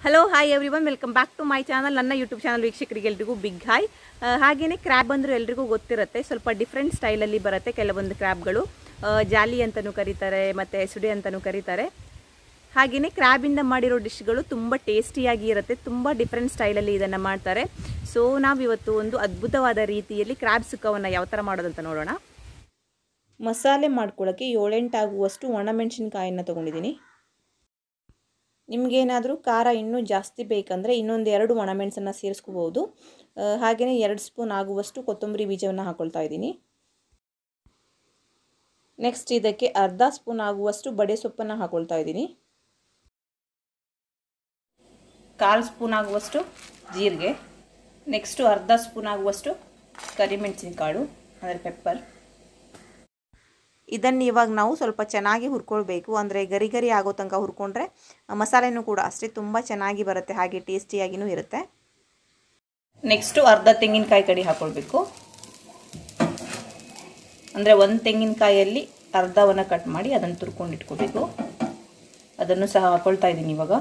hello hi everyone welcome back to my channel ನನ್ನ YouTube channel ವೀಕ್ಷಕರಿಗೆ ಎಲ್ರಿಗೂ big hi ಹಾಗೆಯೇ crab ಅಂದರೂ ಎಲ್ರಿಗೂ ಗೊತ್ತಿರುತ್ತೆ ಸ್ವಲ್ಪ ಡಿಫ್ರೆಂಟ್ ಸ್ಟೈಲಲ್ಲಿ ಬರುತ್ತೆ ಕೆಲವೊಂದು ಕ್ರ್ಯಾಬ್ಗಳು ಜಾಲಿ ಅಂತಲೂ ಕರೀತಾರೆ ಮತ್ತು ಎಸುಡಿ ಅಂತಲೂ ಕರೀತಾರೆ ಹಾಗೆಯೇ ಕ್ರ್ಯಾಬಿಂದ ಮಾಡಿರೋ ಡಿಶ್ಗಳು ತುಂಬ ಟೇಸ್ಟಿಯಾಗಿ ಇರುತ್ತೆ ತುಂಬ ಡಿಫ್ರೆಂಟ್ ಸ್ಟೈಲಲ್ಲಿ ಇದನ್ನು ಮಾಡ್ತಾರೆ ಸೊ ನಾವಿವತ್ತು ಒಂದು ಅದ್ಭುತವಾದ ರೀತಿಯಲ್ಲಿ ಕ್ರ್ಯಾಬ್ ಸುಕ್ಕವನ್ನು ಯಾವ ಥರ ಮಾಡೋದಂತ ನೋಡೋಣ ಮಸಾಲೆ ಮಾಡ್ಕೊಳ್ಳೋಕ್ಕೆ ಏಳೆಂಟಾಗುವಷ್ಟು ಒಣಮೆಣಸಿನ್ಕಾಯಿನ ತೊಗೊಂಡಿದ್ದೀನಿ ನಿಮಗೇನಾದರೂ ಖಾರ ಇನ್ನೂ ಜಾಸ್ತಿ ಬೇಕಂದರೆ ಇನ್ನೊಂದು ಎರಡು ಒಣಮೆಣಸನ್ನು ಸೇರಿಸ್ಕೋಬೋದು ಹಾಗೆಯೇ ಎರಡು ಸ್ಪೂನ್ ಆಗುವಷ್ಟು ಕೊತ್ತಂಬರಿ ಬೀಜವನ್ನು ಹಾಕ್ಕೊಳ್ತಾ ಇದ್ದೀನಿ ನೆಕ್ಸ್ಟ್ ಇದಕ್ಕೆ ಅರ್ಧ ಸ್ಪೂನ್ ಆಗುವಷ್ಟು ಬಡೆ ಸೊಪ್ಪನ್ನು ಹಾಕ್ಕೊಳ್ತಾ ಇದ್ದೀನಿ ಕಾಲು ಸ್ಪೂನ್ ಆಗುವಷ್ಟು ಜೀರಿಗೆ ನೆಕ್ಸ್ಟು ಅರ್ಧ ಸ್ಪೂನ್ ಆಗುವಷ್ಟು ಕರಿಮೆಣಸಿನಕಾಳು ಅಂದರೆ ಪೆಪ್ಪರ್ ಇದನ್ನು ಇವಾಗ ನಾವು ಸ್ವಲ್ಪ ಚೆನ್ನಾಗಿ ಹುರ್ಕೊಳ್ಬೇಕು ಅಂದರೆ ಗರಿ ಗರಿ ಆಗೋ ತನಕ ಹುರ್ಕೊಂಡ್ರೆ ಮಸಾಲೆನೂ ಕೂಡ ಅಷ್ಟೇ ತುಂಬ ಚೆನ್ನಾಗಿ ಬರುತ್ತೆ ಹಾಗೆ ಟೇಸ್ಟಿಯಾಗಿಯೂ ಇರುತ್ತೆ ನೆಕ್ಸ್ಟು ಅರ್ಧ ತೆಂಗಿನಕಾಯಿ ಕಡಿ ಹಾಕ್ಕೊಳ್ಬೇಕು ಅಂದರೆ ಒಂದು ತೆಂಗಿನಕಾಯಲ್ಲಿ ಅರ್ಧವನ್ನು ಕಟ್ ಮಾಡಿ ಅದನ್ನು ತುರ್ಕೊಂಡು ಇಟ್ಕೋಬೇಕು ಅದನ್ನು ಸಹ ಹಾಕ್ಕೊಳ್ತಾ ಇದ್ದೀನಿ ಇವಾಗ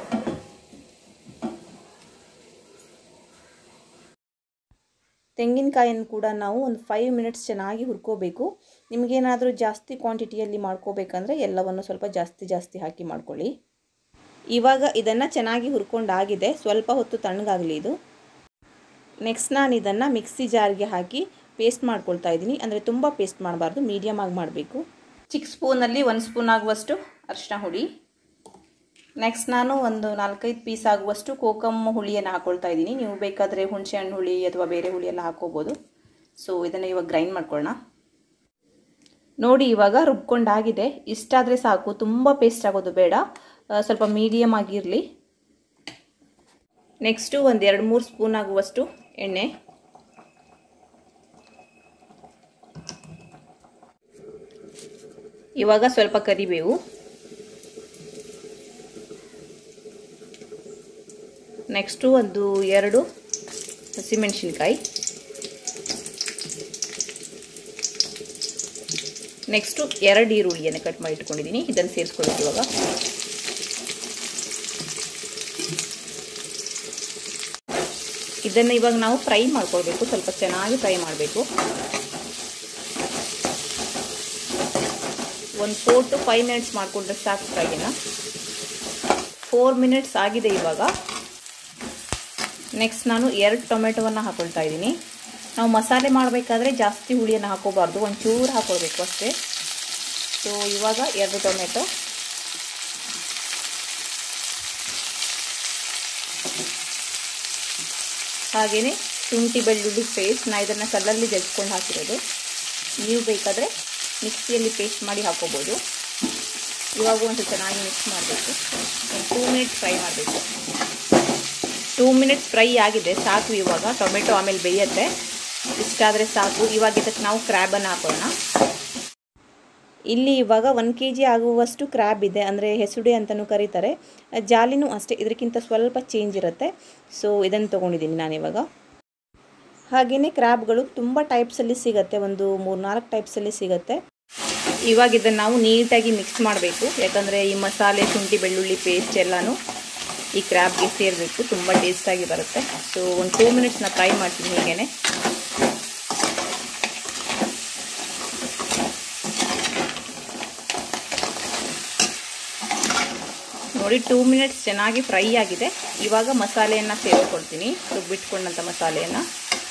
ತೆಂಗಿನಕಾಯನ್ನು ಕೂಡ ನಾವು ಒಂದು ಫೈವ್ ಮಿನಿಟ್ಸ್ ಚೆನ್ನಾಗಿ ಹುರ್ಕೋಬೇಕು ನಿಮಗೇನಾದರೂ ಜಾಸ್ತಿ ಕ್ವಾಂಟಿಟಿಯಲ್ಲಿ ಮಾಡ್ಕೋಬೇಕಂದ್ರೆ ಎಲ್ಲವನ್ನು ಸ್ವಲ್ಪ ಜಾಸ್ತಿ ಜಾಸ್ತಿ ಹಾಕಿ ಮಾಡ್ಕೊಳ್ಳಿ ಇವಾಗ ಇದನ್ನು ಚೆನ್ನಾಗಿ ಹುರ್ಕೊಂಡಾಗಿದೆ ಸ್ವಲ್ಪ ಹೊತ್ತು ತಣ್ಣಗಾಗಲಿ ಇದು ನೆಕ್ಸ್ಟ್ ನಾನು ಇದನ್ನು ಮಿಕ್ಸಿ ಜಾರ್ಗೆ ಹಾಕಿ ಪೇಸ್ಟ್ ಮಾಡ್ಕೊಳ್ತಾ ಇದ್ದೀನಿ ಅಂದರೆ ತುಂಬ ಪೇಸ್ಟ್ ಮಾಡಬಾರ್ದು ಮೀಡಿಯಮ್ ಆಗಿ ಮಾಡಬೇಕು ಚಿಕ್ಕ ಸ್ಪೂನಲ್ಲಿ ಒಂದು ಸ್ಪೂನ್ ಆಗುವಷ್ಟು ಅರಿಶಿನ ಹುಳಿ ನೆಕ್ಸ್ಟ್ ನಾನು ಒಂದು ನಾಲ್ಕೈದು ಪೀಸ್ ಆಗುವಷ್ಟು ಕೋಕಮ್ ಹುಳಿಯನ್ನು ಹಾಕ್ಕೊಳ್ತಾ ಇದ್ದೀನಿ ನೀವು ಬೇಕಾದರೆ ಹುಣಸೆ ಹಣ್ಣು ಹುಳಿ ಅಥವಾ ಬೇರೆ ಹುಳಿ ಎಲ್ಲ ಹಾಕ್ಕೋಬೋದು ಸೊ ಇದನ್ನು ಇವಾಗ ಗ್ರೈಂಡ್ ಮಾಡ್ಕೊಳ್ಳೋಣ ನೋಡಿ ಇವಾಗ ರುಬ್ಕೊಂಡಾಗಿದೆ ಇಷ್ಟಾದರೆ ಸಾಕು ತುಂಬ ಪೇಸ್ಟ್ ಆಗೋದು ಬೇಡ ಸ್ವಲ್ಪ ಮೀಡಿಯಮ್ ಆಗಿರಲಿ ನೆಕ್ಸ್ಟು ಒಂದು ಎರಡು ಮೂರು ಸ್ಪೂನ್ ಆಗುವಷ್ಟು ಎಣ್ಣೆ ಇವಾಗ ಸ್ವಲ್ಪ ಕರಿಬೇವು ನೆಕ್ಸ್ಟು ಒಂದು ಎರಡು ಹಸಿಮೆಣಸಿನ್ಕಾಯಿ ನೆಕ್ಸ್ಟು ಎರಡು ಈರುಳ್ಳಿಯನ್ನು ಕಟ್ ಮಾಡಿ ಇಟ್ಕೊಂಡಿದ್ದೀನಿ ಇದನ್ನು ಸೇರಿಸ್ಕೊಳ್ಬೇಕು ಇವಾಗ ಇದನ್ನು ಇವಾಗ ನಾವು ಫ್ರೈ ಮಾಡ್ಕೊಳ್ಬೇಕು ಸ್ವಲ್ಪ ಚೆನ್ನಾಗಿ ಫ್ರೈ ಮಾಡಬೇಕು ಒಂದು ಫೋರ್ ಟು ಫೈವ್ ಮಿನಿಟ್ಸ್ ಮಾಡಿಕೊಂಡ್ರೆ ಸಾಕು ಫ್ರೈನ ಫೋರ್ ಮಿನಿಟ್ಸ್ ಆಗಿದೆ ಇವಾಗ ನೆಕ್ಸ್ಟ್ ನಾನು ಎರಡು ಟೊಮೆಟೊವನ್ನು ಹಾಕೊಳ್ತಾ ಇದ್ದೀನಿ ನಾವು ಮಸಾಲೆ ಮಾಡಬೇಕಾದ್ರೆ ಜಾಸ್ತಿ ಹುಳಿಯನ್ನು ಹಾಕೋಬಾರ್ದು ಒಂಚೂರು ಹಾಕೊಳ್ಬೇಕು ಅಷ್ಟೇ ಸೊ ಇವಾಗ ಎರಡು ಟೊಮೆಟೊ ಹಾಗೆಯೇ ಶುಂಠಿ ಬೆಳ್ಳುಳ್ಳಿ ಪೇಸ್ಟ್ ನಾ ಇದನ್ನು ಕಲ್ಲಲ್ಲಿ ಜಜ್ಕೊಂಡು ಹಾಕಿರೋದು ನೀವು ಬೇಕಾದರೆ ಮಿಕ್ಸಿಯಲ್ಲಿ ಪೇಸ್ಟ್ ಮಾಡಿ ಹಾಕೋಬೋದು ಇವಾಗ ಒಂದು ಚೆನ್ನಾಗಿ ಮಿಕ್ಸ್ ಮಾಡಬೇಕು ಒಂದು ಟೂ ಮಿನಿಟ್ಸ್ ಫ್ರೈ ಮಾಡಬೇಕು ಟೂ ಮಿನಿಟ್ಸ್ ಫ್ರೈ ಆಗಿದೆ ಸಾಕು ಇವಾಗ ಟೊಮೆಟೊ ಆಮೇಲೆ ಬೇಯುತ್ತೆ ಇಷ್ಟಾದರೆ ಸಾಕು ಇವಾಗ ಇದಕ್ಕೆ ನಾವು ಕ್ರ್ಯಾಬನ್ನು ಹಾಕೋಣ ಇಲ್ಲಿ ಇವಾಗ ಒನ್ ಕೆ ಜಿ ಆಗುವಷ್ಟು ಕ್ರ್ಯಾಬ್ ಇದೆ ಅಂದರೆ ಹೆಸುಡೆ ಅಂತಲೂ ಕರೀತಾರೆ ಜಾಲಿನೂ ಅಷ್ಟೇ ಇದಕ್ಕಿಂತ ಸ್ವಲ್ಪ ಚೇಂಜ್ ಇರುತ್ತೆ ಸೊ ಇದನ್ನು ತೊಗೊಂಡಿದ್ದೀನಿ ನಾನಿವಾಗ ಹಾಗೆಯೇ ಕ್ರ್ಯಾಬ್ಗಳು ತುಂಬ ಟೈಪ್ಸಲ್ಲಿ ಸಿಗುತ್ತೆ ಒಂದು ಮೂರು ನಾಲ್ಕು ಟೈಪ್ಸಲ್ಲಿ ಸಿಗುತ್ತೆ ಇವಾಗ ಇದನ್ನು ನಾವು ನೀಟಾಗಿ ಮಿಕ್ಸ್ ಮಾಡಬೇಕು ಯಾಕಂದರೆ ಈ ಮಸಾಲೆ ಶುಂಠಿ ಬೆಳ್ಳುಳ್ಳಿ ಪೇಸ್ಟ್ ಎಲ್ಲನೂ ಈ ಕ್ರ್ಯಾಬ್ಗೆ ಸೇರಬೇಕು ತುಂಬ ಟೇಸ್ಟಾಗಿ ಬರುತ್ತೆ ಸೊ ಒಂದು ಟೂ ಮಿನಿಟ್ಸ್ನ ಫ್ರೈ ಮಾಡ್ತೀನಿ ಹೀಗೇ ನೋಡಿ ಟೂ ಮಿನಿಟ್ಸ್ ಚೆನ್ನಾಗಿ ಫ್ರೈ ಆಗಿದೆ ಇವಾಗ ಮಸಾಲೆಯನ್ನು ಸೇರಿಸ್ಕೊಳ್ತೀನಿ ರುಬ್ಬಿಟ್ಕೊಂಡಂಥ ಮಸಾಲೆಯನ್ನು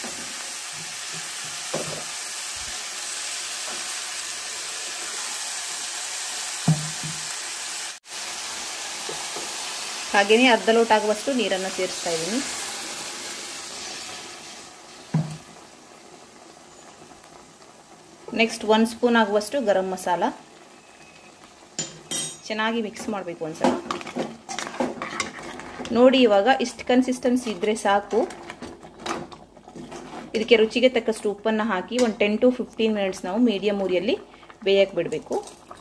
ಹಾಗೆಯೇ ಅರ್ಧ ಲೋಟ ಆಗುವಷ್ಟು ನೀರನ್ನು ಸೇರಿಸ್ತಾ ಇದ್ದೀನಿ ನೆಕ್ಸ್ಟ್ ಒಂದು ಸ್ಪೂನ್ ಆಗುವಷ್ಟು ಗರಂ ಮಸಾಲ ಚೆನ್ನಾಗಿ ಮಿಕ್ಸ್ ಮಾಡಬೇಕು ಒಂದ್ಸಲ ನೋಡಿ ಇವಾಗ ಇಷ್ಟು ಕನ್ಸಿಸ್ಟೆನ್ಸಿ ಇದ್ದರೆ ಸಾಕು ಇದಕ್ಕೆ ರುಚಿಗೆ ತಕ್ಕಷ್ಟು ಉಪ್ಪನ್ನು ಹಾಕಿ ಒಂದು ಟೆನ್ ಟು ಫಿಫ್ಟೀನ್ ಮಿನಿಟ್ಸ್ ನಾವು ಮೀಡಿಯಮ್ ಉರಿಯಲ್ಲಿ ಬೇಯಕ್ಕೆ ಬಿಡಬೇಕು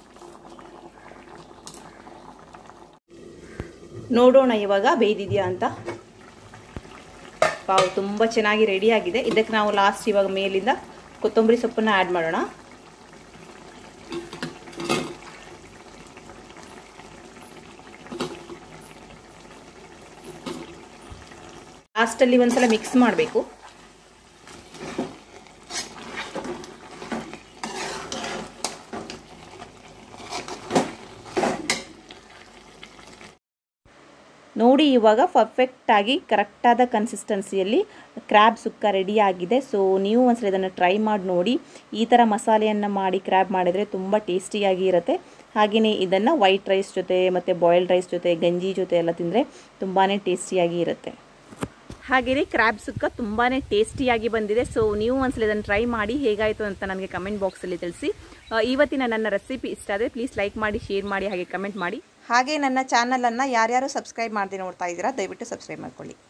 ನೋಡೋಣ ಇವಾಗ ಬೇಯ್ದಿದೆಯಾ ಅಂತ ಪಾವು ತುಂಬ ಚೆನ್ನಾಗಿ ರೆಡಿಯಾಗಿದೆ ಇದಕ್ಕೆ ನಾವು ಲಾಸ್ಟ್ ಇವಾಗ ಮೇಲಿಂದ ಕೊತ್ತಂಬರಿ ಸೊಪ್ಪನ್ನು ಆ್ಯಡ್ ಮಾಡೋಣ ಲಾಸ್ಟಲ್ಲಿ ಒಂದ್ಸಲ ಮಿಕ್ಸ್ ಮಾಡಬೇಕು ನೋಡಿ ಇವಾಗ ಪರ್ಫೆಕ್ಟಾಗಿ ಕರೆಕ್ಟಾದ ಕನ್ಸಿಸ್ಟೆನ್ಸಿಯಲ್ಲಿ ಕ್ರ್ಯಾಬ್ ಸುಕ್ಕ ರೆಡಿ ಆಗಿದೆ ಸೊ ನೀವು ಒಂದ್ಸಲ ಇದನ್ನು ಟ್ರೈ ಮಾಡಿ ನೋಡಿ ಈ ಥರ ಮಸಾಲೆಯನ್ನು ಮಾಡಿ ಕ್ರ್ಯಾಬ್ ಮಾಡಿದರೆ ತುಂಬ ಟೇಸ್ಟಿಯಾಗಿ ಇರುತ್ತೆ ಹಾಗೆಯೇ ಇದನ್ನು ವೈಟ್ ರೈಸ್ ಜೊತೆ ಮತ್ತು ಬಾಯ್ಲ್ಡ್ ರೈಸ್ ಜೊತೆ ಗಂಜಿ ಜೊತೆ ಎಲ್ಲ ತಿಂದರೆ ತುಂಬಾ ಟೇಸ್ಟಿಯಾಗಿ ಇರುತ್ತೆ ಹಾಗೆಯೇ ಕ್ರ್ಯಾಬ್ ಸುಕ್ಕ ತುಂಬಾ ಟೇಸ್ಟಿಯಾಗಿ ಬಂದಿದೆ ಸೊ ನೀವು ಒಂದ್ಸಲ ಇದನ್ನು ಟ್ರೈ ಮಾಡಿ ಹೇಗಾಯಿತು ಅಂತ ನನಗೆ ಕಮೆಂಟ್ ಬಾಕ್ಸಲ್ಲಿ ತಿಳಿಸಿ ಇವತ್ತಿನ ನನ್ನ ರೆಸಿಪಿ ಇಷ್ಟ ಆದರೆ ಪ್ಲೀಸ್ ಲೈಕ್ ಮಾಡಿ ಶೇರ್ ಮಾಡಿ ಹಾಗೆ ಕಮೆಂಟ್ ಮಾಡಿ ಹಾಗೆ ನನ್ನ ಚಾನಲನ್ನು ಯಾರ್ಯಾರು ಸಬ್ಸ್ಕ್ರೈಬ್ ಮಾಡದೆ ನೋಡ್ತಾ ಇದ್ದೀರಾ ದಯವಿಟ್ಟು ಸಬ್ಸ್ಕ್ರೈಬ್ ಮಾಡ್ಕೊಳ್ಳಿ